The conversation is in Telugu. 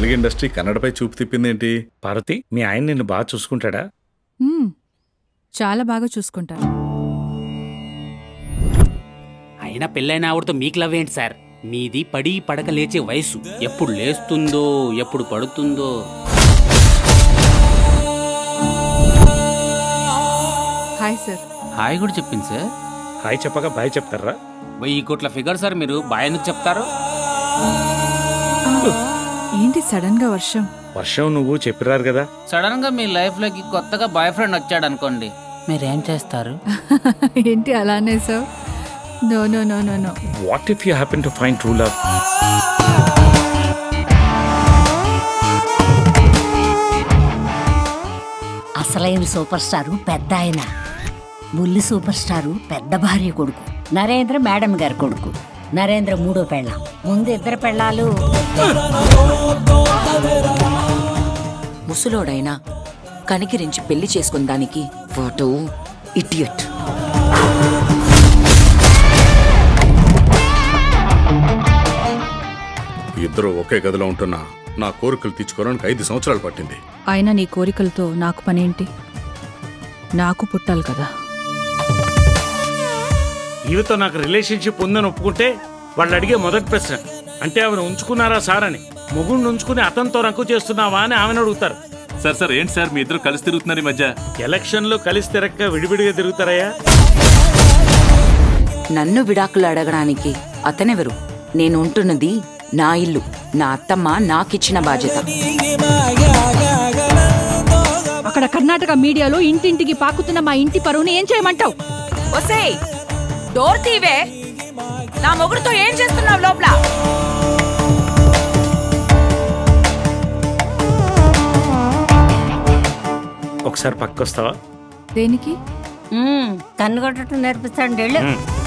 తెలుగు ఇండస్ట్రీ కన్నడపై చూపు తిప్పిందేంటి పార్వతి మీ ఆయన నిన్ను బాగా చూసుకుంటాడా మ్మ్. చాలా బాగా చూసుకుంటారు అయినా పెళ్ళైన ఆవిడతో మీకు లవ్ ఏంటి సార్ మీది పడి పడక లేచే వయసు ఎప్పుడు లేస్తుందో ఎప్పుడు పడుతుందో హాయ్ సార్ హాయ్ కూడా చెప్పింది సార్ హాయ్ చెప్పగా బాయ్ చెప్తారా వెయ్యి కోట్ల ఫిగర్ సార్ మీరు బాయ్ ఎందుకు చెప్తారు ఏంటి సడన్ గా వర్షం వర్షం నువ్వు చెప్పిరారు కదా సడన్ గా మీ లైఫ్ లోకి కొత్తగా బాయ్ ఫ్రెండ్ వచ్చాడు అనుకోండి మీరేం చేస్తారు ఏంటి అలానే sir no no no no no what if you happen to find true love అసలైన సూపర్ స్టారు పెద్ద ఆయన బుల్లి సూపర్ స్టారు పెద్ద భార్య కొడుకు నరేంద్ర మేడం గారి కొడుకు నరేంద్ర మూడో పెళ్ళ ముందు ఇద్దరు పెళ్ళాలు ముసలోడైనా కనికిరించి పెళ్లి చేసుకుందానికి వాటో ఇడియట్ ఇద్దరు ఒకే గదిలో ఉంటున్నా నా కోరికలు తీర్చుకోవడానికి ఐదు సంవత్సరాలు పట్టింది అయినా నీ కోరికలతో నాకు పనేంటి నాకు పుట్టాలి కదా ఈవితో నాకు రిలేషన్షిప్ ఉందని ఒప్పుకుంటే వాళ్ళు అడిగే మొదటి ప్రశ్న అంటే ఆమెను ఉంచుకున్నారా సార్ అని మొగుడిని ఉంచుకుని అతనితో రంకు చేస్తున్నావా అని ఆమెను అడుగుతారు సార్ సార్ ఏంటి సార్ మీ ఇద్దరు కలిసి తిరుగుతున్నారు ఈ మధ్య ఎలక్షన్లో కలిసి తిరక్క విడివిడిగా తిరుగుతారయ్యా నన్ను విడాకులు అడగడానికి అతనెవరు నేను ఉంటున్నది నా ఇల్లు నా అత్తమ్మ నాకిచ్చిన బాధ్యత అక్కడ కర్ణాటక మీడియాలో ఇంటింటికి పాకుతున్న మా ఇంటి పరువుని ఏం చేయమంటావు ఒసేయ్ డోర్ తీవే నా మొగుడుతో ఏం చేస్తున్నావు లోపల ఒకసారి పక్కొస్తావా దేనికి కన్ను కొట్టడం నేర్పిస్తాడు వెళ్ళు